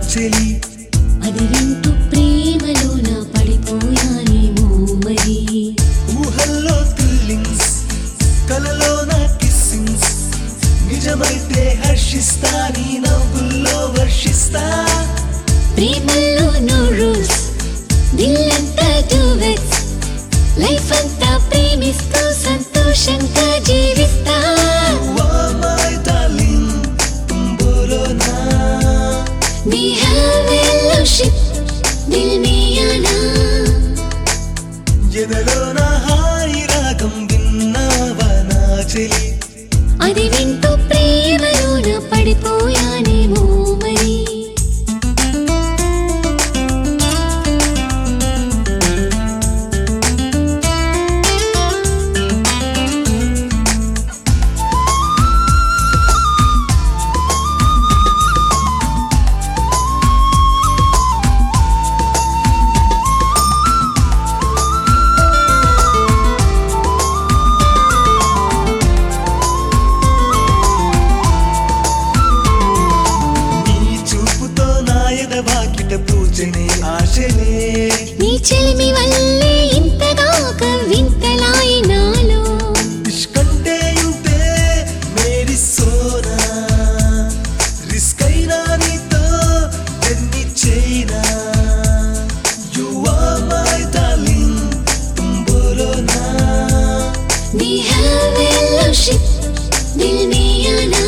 చెలి అది వింటూ ప్రేమలోన పడిపోయానేమో మరి ఊహల్లో థ్రిల్లింగ్స్ కలలో నా కిస్సింగ్స్ నిజమైతే హర్షిస్తా నీ నవ్వుల్లో వర్షిస్తా ప్రేమల్లో నో రూల్స్ దిల్లంతా డువెట్స్ లైఫ్ అంతా ప్రేమిస్తూ సంతోషంగా జీవిస్తా You are my darling, तुम बोलो ना We have fellowship దిల్ మే ఆనా ఎదలో నా హాయి రాగం విన్నావా నా చెలి అది వింటూ ప్రేమలోన పడిపోయానేమో మరి నీ చూపుతో నా ఎదవాకిట పూజనే ఆశలే నీ చెలిమి వల్లే ఇంతగా వింతలాయి నాలో ఇష్కంటే ఇంతే మేరీ సోనా రిస్క్ అయినా నీతో జర్నీ చేయనా యు ఆర్ మై డార్లింగ్ తుమ్ బోలో నా We have fellowship దిల్ మే ఆనా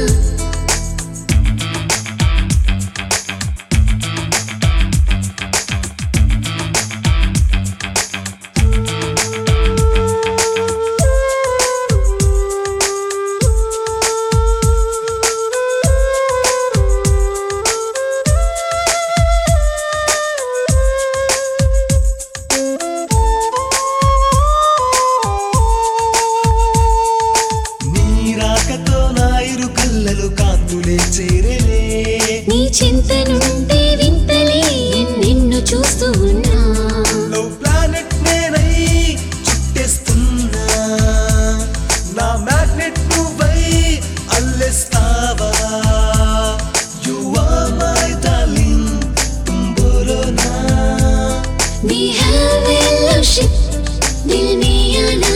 నీ రాకతో నా ఇరు కళ్ళలు కాంతులే చేరలే నీ చింత నుండి వింతలే నిన్ను చూస్తూ ఉన్నా లవ్ ప్లానెట్ నేనై చుట్టేస్తున్నా నా మ్యాగ్నెట్ నువ్వై అల్లెస్తావా యు ఆర్ మై డార్లింగ్ తుమ్ బోలో నా We have fellowship దిల్ మే ఆనా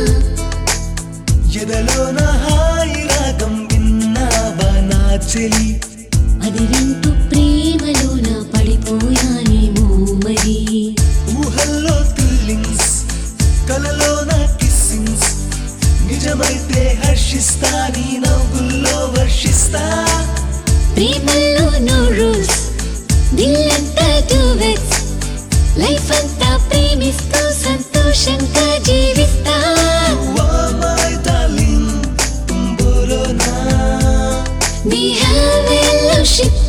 ఎదలో నా హాయి రాగం విన్నావా నా చెలి అది వింటూ ప్రేమలోన పడిపోయానేమో మరి ఊహల్లో థ్రిల్లింగ్స్ కలలో నా కిస్సింగ్స్ నిజమైతే హర్షిస్తా నీ నవ్వుల్లో వర్షిస్తా ప్రేమల్లో నో రూల్స్ దిల్లంతా డువెట్స్ లైఫ్ అంతా ప్రేమిస్తూ సంతోషంగా జీవిస్తా You are my darling, तुम बोलो ना We have fellowship